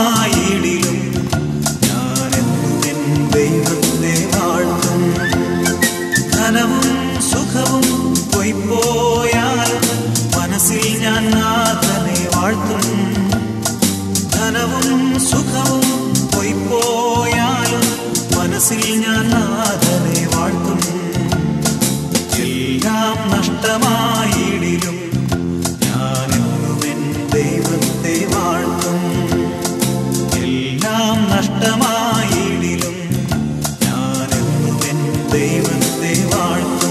നഷ്ടമായിടിലും ഞാനെന്നും എൻ ദൈവത്തെ വാഴ്ത്തും ധനവും സുഖവും പൊയ്പോയാലും മനസ്സിൽ ഞാൻ നാഥനെ വാഴ്ത്തും ധനവും സുഖവും പൊയ്പോയാലും മനസ്സിൽ ഞാൻ നാഥനെ വാഴ്ത്തും എല്ലാം നഷ്ടമായിടിലും ഞാനെന്നും എൻ ദൈവത്തെ വാഴ്ത്തും എല്ലാം നഷ്ടമായിടിലും ഞാനെന്നും എൻ ദൈവത്തെ വാഴ്ത്തും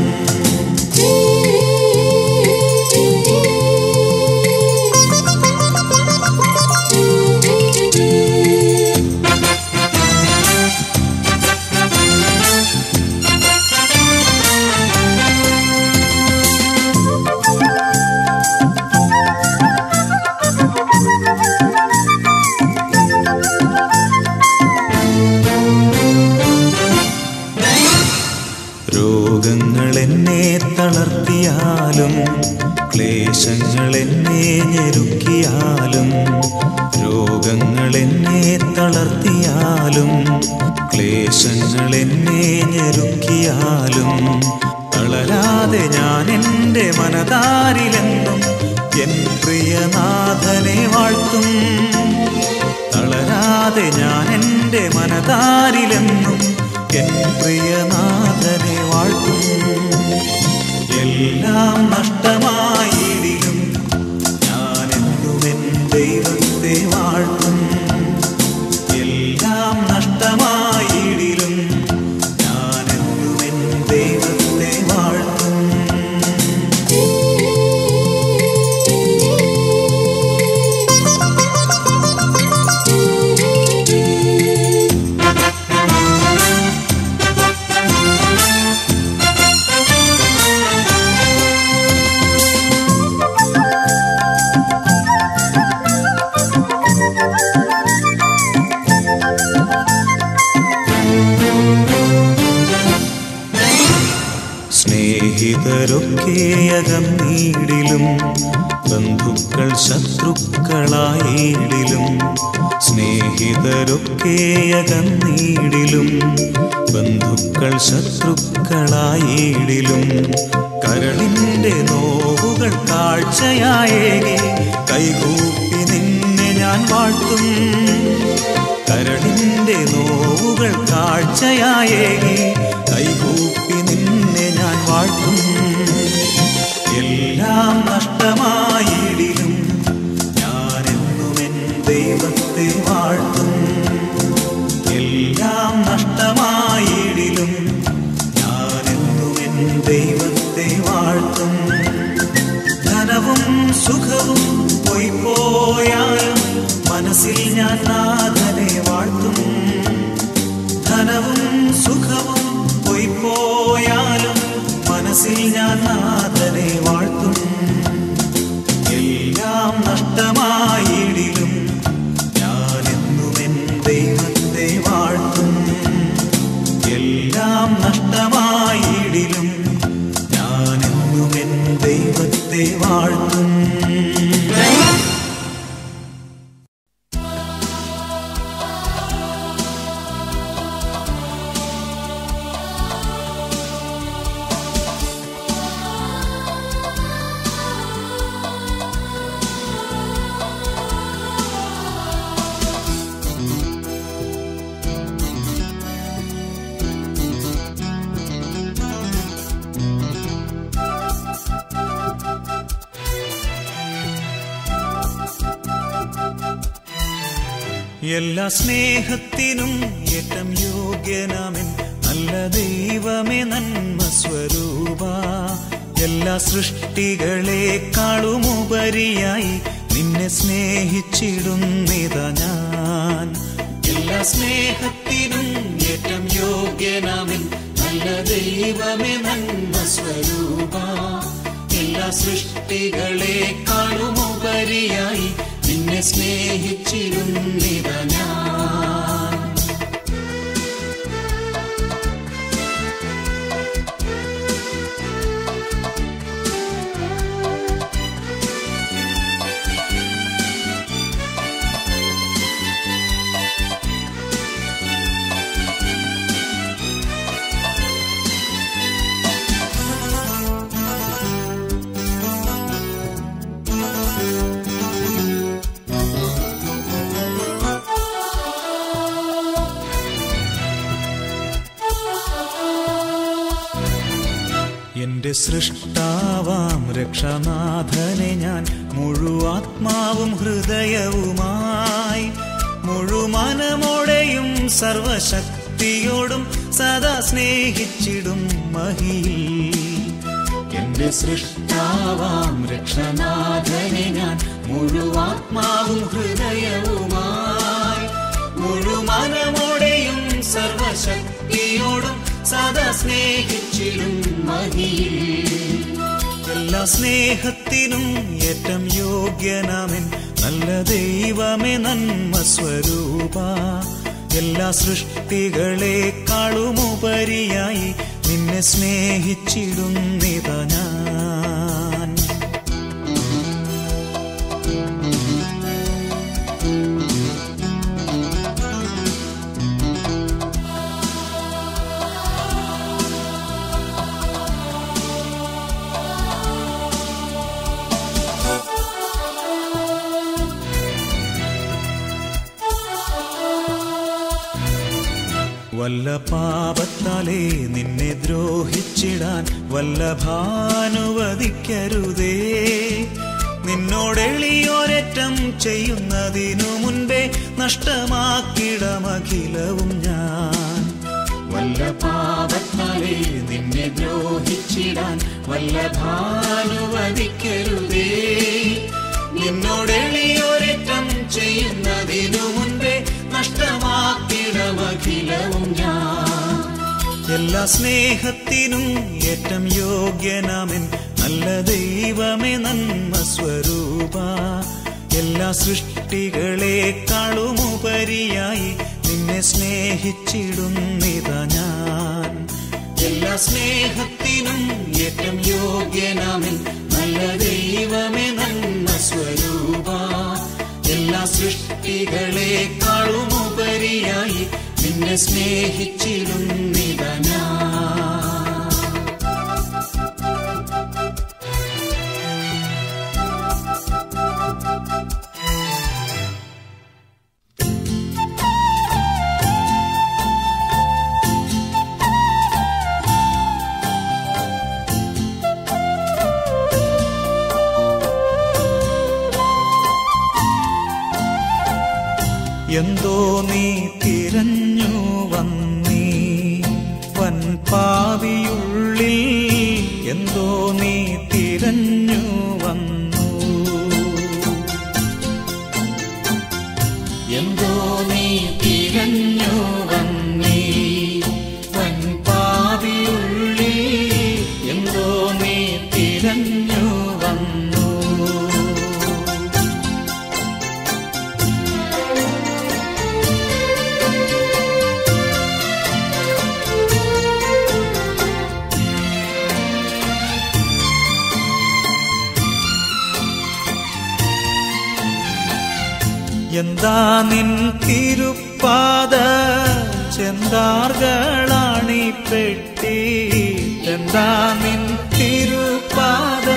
രോഗങ്ങൾ എന്നെ തളർത്തിയാലും ക്ലേശങ്ങൾ എന്നെ ഞെരുക്കിയാലും രോഗങ്ങൾ എന്നെ തളർത്തിയാലും ക്ലേശങ്ങൾ എന്നെ ഞെരുക്കിയാലും തളരാതെ ഞാൻ എൻ്റെ മനതാരിലെന്നും എൻ പ്രിയനാഥനെ വാഴ്ത്തും തളരാതെ ഞാൻ എൻ്റെ മനതാരിലെന്നും എൻ പ്രിയനാഥനെ വാഴ്ത്തും എല്ലാം നഷ്ടമായിടിലും ഞാനെന്നും എൻ ദൈവത്തെ വാഴ്ത്തും എല്ലാം നഷ്ടമായിടിലും ഞാനെന്നും എൻ ദൈവത്തെ വാഴ്ത്തും സ്നേഹിതരൊക്കെയകന്നീടിലും ബന്ധുക്കൾ ശത്രുക്കളായിടിലും സ്നേഹിതരൊക്കെയകന്നീടിലും ബന്ധുക്കൾ ശത്രുക്കളായിടിലും കരളിൻ്റെ നോവുകൾ കാഴ്ചയായേകെ കൈകൂപ്പി നിന്നെ ഞാൻ വാഴ്ത്തും കരളിൻ്റെ നോവുകൾ കാഴ്ചയായേകെ കൈകൂപ്പി നിന്നെ ഞാൻ വാഴ്ത്തും എല്ലാം നഷ്ടമായിടിലും ഞാനെന്നും എൻ ദൈവത്തെ വാഴ്ത്തും എല്ലാം നഷ്ടമായിടിലും ഞാനെന്നും എൻ ദൈവത്തെ വാഴ്ത്തും ധനവും സുഖവും പൊയ്പോയാലും മനസ്സിൽ ഞാൻ നാഥനെ വാഴ്ത്തും ധനവും സുഖവും പൊയ്പോയാലും മനസ്സിൽ ഞാൻ നാഥനെ വാഴ്ത്തും എല്ലാം നഷ്ടമായിടിലും ഞാനെന്നും എൻ ദൈവത്തെ വാഴ്ത്തും എല്ലാം നഷ്ടമായിടിലും ഞാനെന്നും എൻ ദൈവത്തെ വാഴ്ത്തും എല്ലാ സ്നേഹത്തിനും ഏറ്റം യോഗ്യനാമൻ നല്ല ദൈവമേ നന്മ സ്വരൂപ എല്ലാ സൃഷ്ടികളെക്കാളും ഉപരിയായി നിന്നെ സ്നേഹിച്ചിടുന്നിതാ ഞാൻ എല്ലാ സ്നേഹത്തിനും ഏറ്റം യോഗ്യനാമൻ നല്ല ദൈവമേ നന്മ സ്വരൂപ എല്ലാ സൃഷ്ടികളെക്കാളും ഉപരിയായി നിന്നെ സ്നേഹിച്ചിരുന്നിത ഞാൻ എന്റെ സൃഷ്ടാവാം രക്ഷനാഥനെ ഞാൻ മുഴുവാത്മാവും ഹൃദയവുമായി മുഴുമനമോടെയും സർവശക്തിയോടും സദാ സ്നേഹിച്ചിടും മഹിയിൽ എന്റെ സൃഷ്ടാവാം രക്ഷനാഥനെ ഞാൻ മുഴുവാത്മാവും ഹൃദയവുമായി മുഴുമനമോടെയും സർവശക്തിയോടും സദാ സ്നേഹിച്ചിടും മഹിയിൽ എല്ലാ സ്നേഹത്തിനും ഏറ്റം യോഗ്യനാമൻ നല്ല ദൈവമേ നന്മ സ്വരൂപ എല്ലാ സൃഷ്ടികളെക്കാളുമുപരിയായി നിന്നെ സ്നേഹിച്ചിടുന്നിതാ ഞാൻ വല്ല പാപത്താലേ നിന്നെ ദ്രോഹിച്ചിടാൻ വല്ല ഭാനുവദിക്കരുതേ നിന്നോടെളിയോരറ്റം ചെയ്യുന്നതിനു മുൻപേ നഷ്ടമാക്കിടമഖിലവും ഞാൻ വല്ല പാപത്താലേ നിന്നെ ദ്രോഹിച്ചിടാൻ വല്ല ഭാനുവദിക്കരുതേ നിന്നോടെളിയോരറ്റം ചെയ്യുന്നതിനു മുൻപേ നഷ്ടമാക്കിടമഖിലവും ഞാൻ എല്ലാ സ്നേഹത്തിനും ഏറ്റം യോഗ്യനാമൻ നല്ല ദൈവമേ നന്മ സ്വരൂപ എല്ലാ സൃഷ്ടികളെക്കാളുമുപരിയായി നിന്നെ സ്നേഹിച്ചിടുന്നിതാ ഞാൻ എല്ലാ സ്നേഹത്തിനും ഏറ്റം യോഗ്യനാമൻ നല്ല ദൈവമേ നന്മ സ്വരൂപ എല്ലാ സൃഷ്ടികളെക്കാളുമുപരിയായി നിന്നെ സ്നേഹിച്ചിടുന്നിതാ ഞാൻ എന്തോ നീ തിരഞ്ഞു വന്നീ വൻപാവിയുള്ളിൽ എന്തോ നീ തിരഞ്ഞു വന്നു എന്തോ നീ തിരഞ്ഞു വന്നീ വൻപാവിയുള്ളിൽ എന്തോ നീ തിരഞ്ഞു വന്നു എന്താ നിൻ തിരുപ്പാത ചെന്താർകളാണി പെട്ടി എന്താ നിൻ തിരുപ്പാത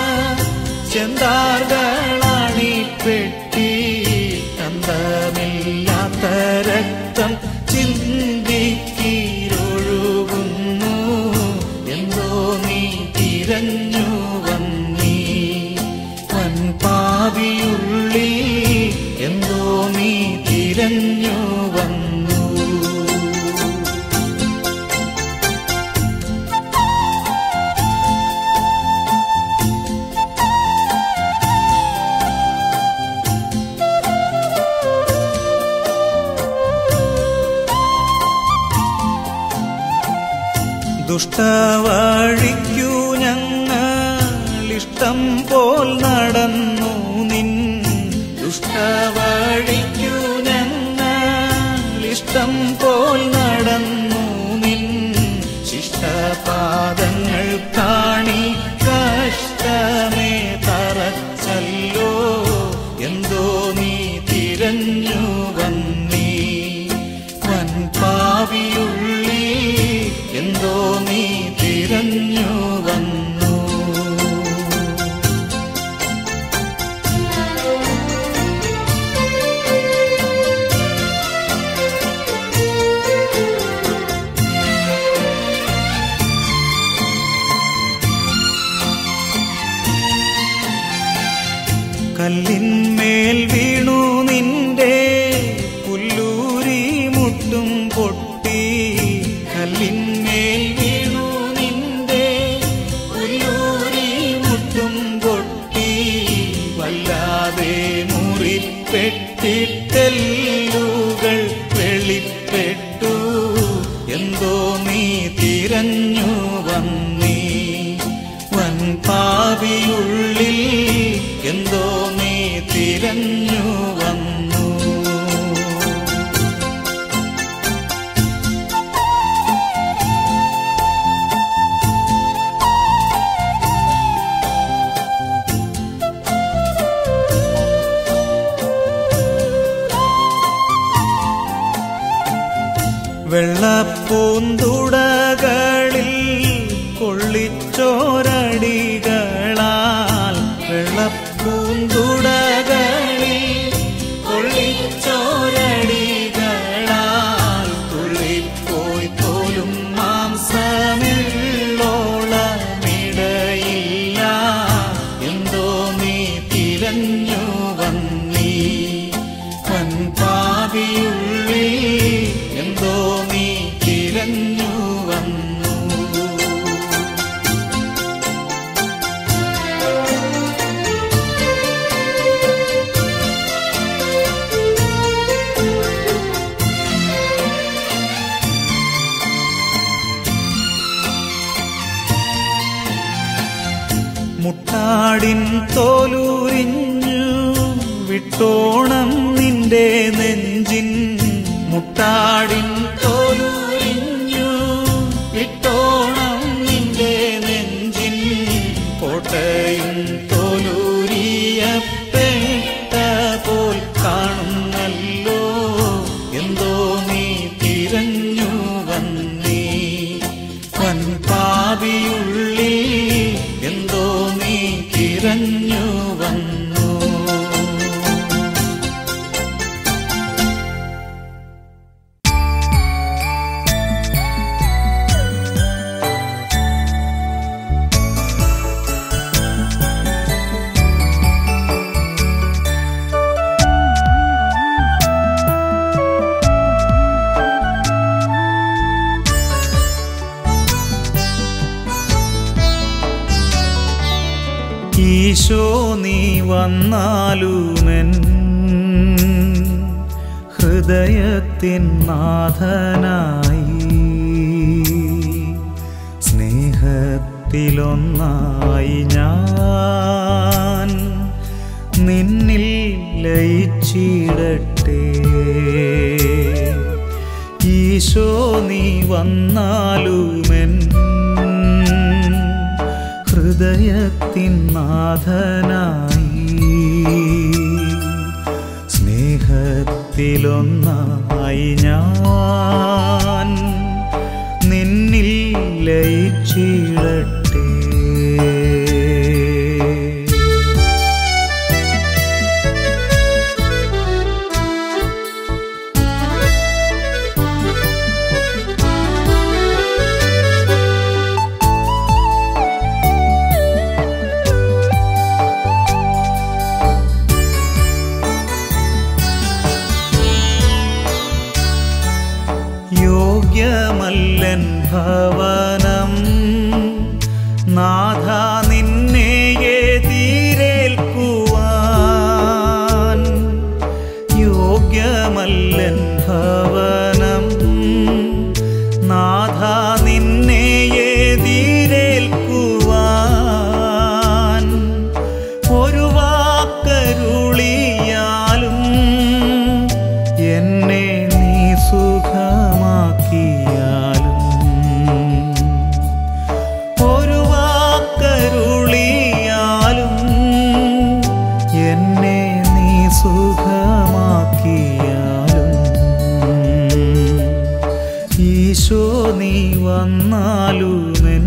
ചെന്താർകളാണി പെട്ടി അന്തമില്ലാത്ത രക്തം ചിന്തിക്കീരൊഴുകുന്നു എന്തോ നീ തിരഞ്ഞു വന്നീ വൻപാവിയുള്ളി എന്തോ നീ തിരഞ്ഞു വന്നു ദുഷ്ടവഴിക്കു ഞങ്ങളിഷ്ടം പോൽ നടന്നു നിൻ ദുഷ്ടവഴിക്കു ഞങ്ങളിഷ്ടം പോൽ നടന്നു നിൻ ശിഷ്ടപാദങ്ങൾ കാണി കഷ്ടമേ തറച്ചല്ലോ എന്തോ നീ തിരഞ്ഞു വന്നീ വൻപാവിയുള്ളി എന്തോ നീ തിരഞ്ഞു വന്നു Thank you. വെള്ളപ്പൂന്തുടകളിൽ കൊള്ളിച്ചോരടികളാൽ വെള്ളപ്പൂന്തുടകളിൽ കൊള്ളിച്ചോരടികളാൽ തുള്ളിപ്പോയി തോലും മാംസമുള്ളോളമിടയില്ല എന്തോ നീ തിരഞ്ഞു വന്നീ വൻപാപിയുള്ളി എന്തോ നീ തിരഞ്ഞു വന്നു മുട്ടാടിൻ തോലൂരിഞ്ഞു വിട്ടോണം നിന്റെ നെഞ്ചിൻ മുട്ടാടിൻ തോലൂരിഞ്ഞു വിട്ടോണം നിന്റെ നെഞ്ചിൻ കോട്ടയും തോലൂരിയപ്പെട്ട പോൽ കാണുന്നല്ലോ എന്തോ നീ തിരഞ്ഞു വന്നീ വൻപാപിയുള്ളി എന്തോ നീ തിരഞ്ഞു വന്നു ഈശോ നീ വന്നാലുമെൻ ഹൃദയത്തിൻ നാഥനായി സ്നേഹത്തിലൊന്നായി ഞാൻ നിന്നിൽ ലയിച്ചിടട്ടെ ഈശോ നീ വന്നാലുമെൻ ഹൃദയത്തിൻ നാഥനായി സ്നേഹത്തിലൊന്നായി ഞാൻ നിന്നിൽ ലയിച്ചിടട്ടെ യോഗ്യമല്ലൻ ഭവനം നാഥ നിന്നെ എതിരേൽക്കുവാൻ യോഗ്യമല്ലൻ ഭവനം നാഥ നിന്നെ എതിരേൽക്കുവാൻ ഒരു വാക്കരുളിയാലും എന്നെ നീ സുഖമാക്കിയാലും ഒരു വാക്കരുളിയാലും എന്നെ നീ സുഖമാക്കിയാലും ഈശോ നീ വന്നാലുമെൻ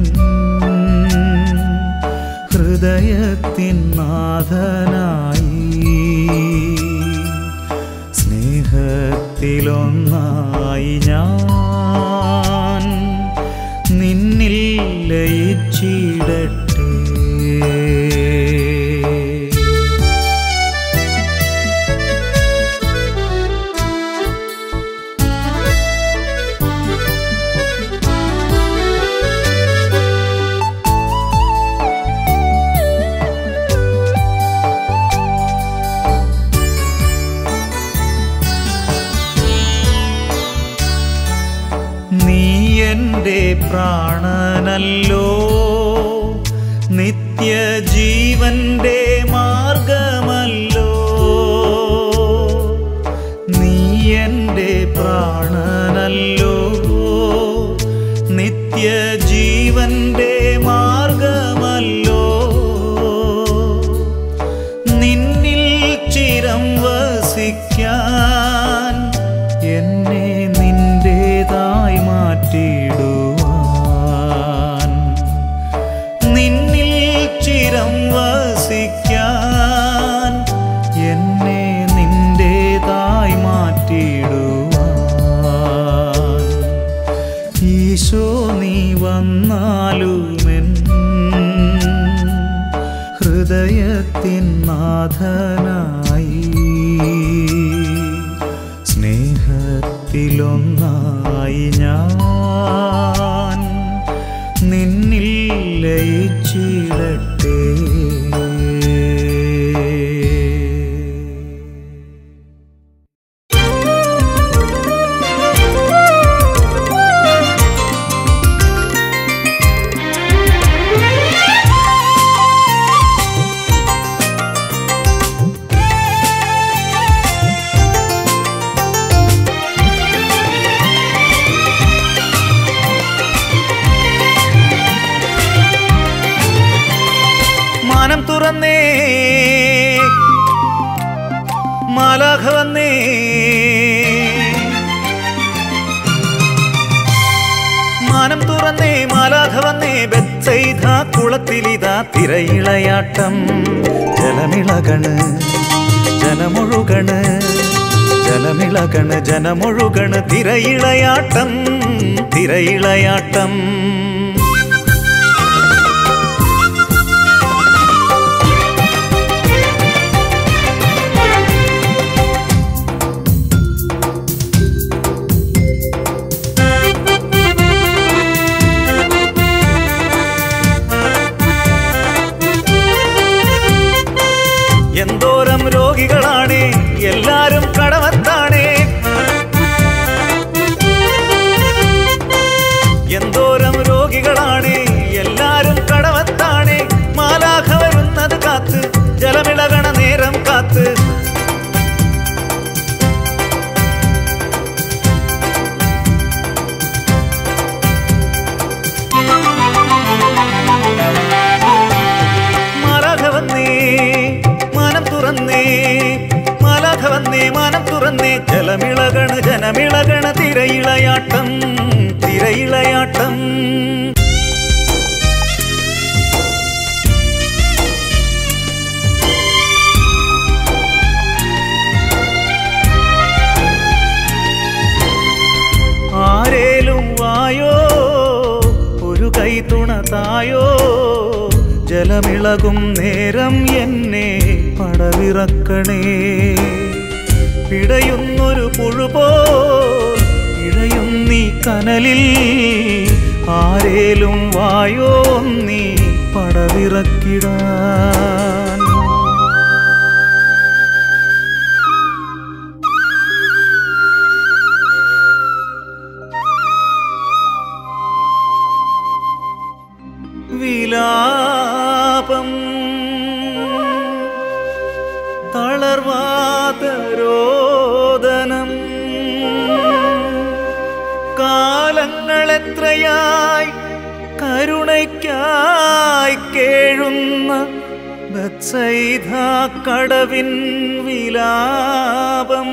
ഹൃദയത്തിൻ നാഥനായി സ്നേഹത്തിലൊന്നായി ഞാൻ നിന്നിൽ ലയിച്ചിടട്ടെ നീ എൻ്റെ പ്രാണനല്ലോ നിത്യജീവന്റെ മാർഗമല്ലോ നീ എൻ്റെ പ്രാണനല്ലോ നിത്യജീവന്റെ മാർഗമല്ലോ നിന്നിൽ ചിരം വസിക്കാൻ എന്നെ നിന്റേതാ നാഥനായി സ്നേഹത്തിലൊന്നായി ഞാൻ നിന്നിൽ ലയിച്ചിടട്ടെ മാനം തുറന്നേ മാലാഖ വന്നേ മാനം തുറന്നേ മാലാഖ വന്നേ ബെച്ചൈത കുളത്തിലിതാ തിരയിളയാട്ടം ജലമിളകണ് ജനമൊഴുകണ് ജലമിളകണ് ജനമൊഴുകണ് തിരയിളയാട്ടം തിരയിളയാട്ടം എന്തോരം രോഗികളാണ് എല്ലാരും കടവത്താണ് എന്തോരം രോഗികളാണ് എല്ലാരും കടവത്താണ് മാലാഖ വരുന്നത് കാത്ത് ജലമിളകണ നേരം കാത്ത് മാലാഖ വന്നേ മാനം തുറന്നേ മാലാഖ വന്നേ മാനം തുറന്നേ ജലമിളകണ് ജനമിളകണ തിരയിളയാട്ടം തിരയിളയാട്ടം ആരേലും വായോ ഒരു കൈത്തുണ തായോ ജലമിളകും നേരം എന്നെ പടവിറക്കണേ പിടയുന്നൊരു പുഴുപോ ഇഴയും നീ കനലിൽ ആരേലും വായോ നീ പടവിറക്കിടാൻ വിലാപം തളർവാതരോദനം കാലങ്ങളെത്രയായി കരുണയ്ക്കായി കേഴുന്ന ബത്സൈധ കടവിൻ വിലാപം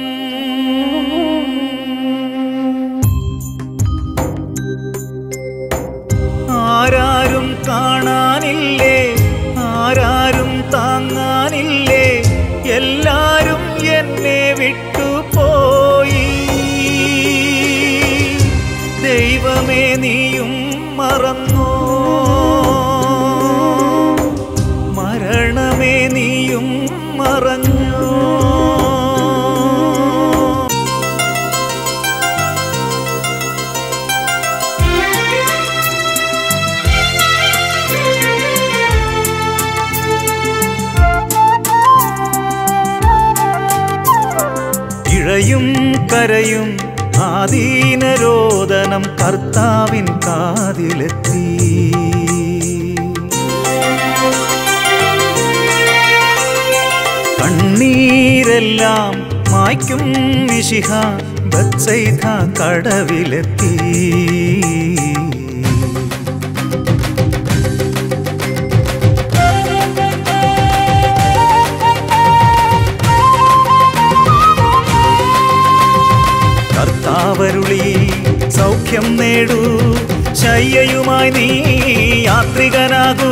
ആരാരും കാണാനില്ലേ ആരാരും താങ്ങാനില്ലേ എല്ലാരും എന്നെ വിട്ടുപോയി ദൈവമേ നീയും മറന്നോ മരണമേ നീയും മറഞ്ഞോ ഇഴയും കരയും ആദീനരോദനം കർത്താവിൻ കാതിലെത്തി കണ്ണീരെല്ലാം മായ്ക്കും മിശിഹ ബത്സൈധ കടവിലെത്തി കർത്താവരുളി സൗഖ്യം നേടൂ ശയ്യയുമായി നീ യാത്രികനാകൂ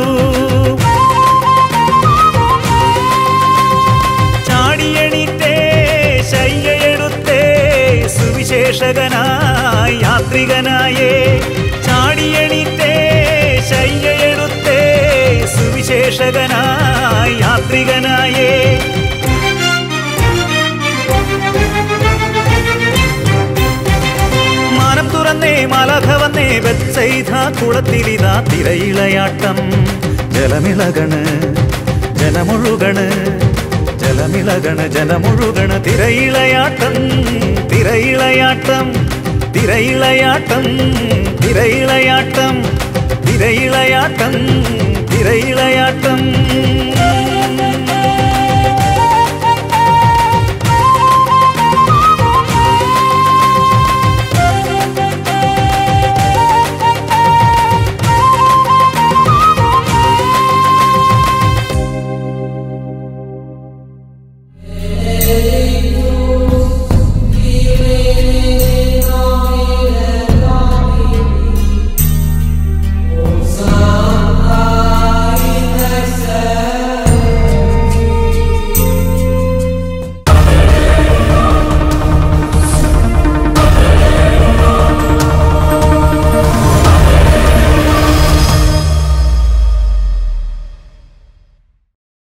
ചാടിയണിത്തേ ശയ്യയെടുത്തേ സുവിശേഷകനായി യാത്രികനായേ ചാടിയണിത്തേ ശയ്യയെടുത്തേ സുവിശേഷ ഗവേഷകനായി യാത്രികനായേ മാനം തുറന്നേ മലധ വന്നേ വെച്ചെയ്ത കുളത്തിലിതാ തിരയിളയാട്ടം ജലമിളകണ് ജനമുഴുകണ് ജലമിളകണ് ജനമുഴുകണ് തിരയിളയാട്ടം തിരയിളയാട്ടം തിരയിളയാട്ടം തിരയിളയാട്ടം തിരയിളയാട്ടം തിരയിളയാട്ടം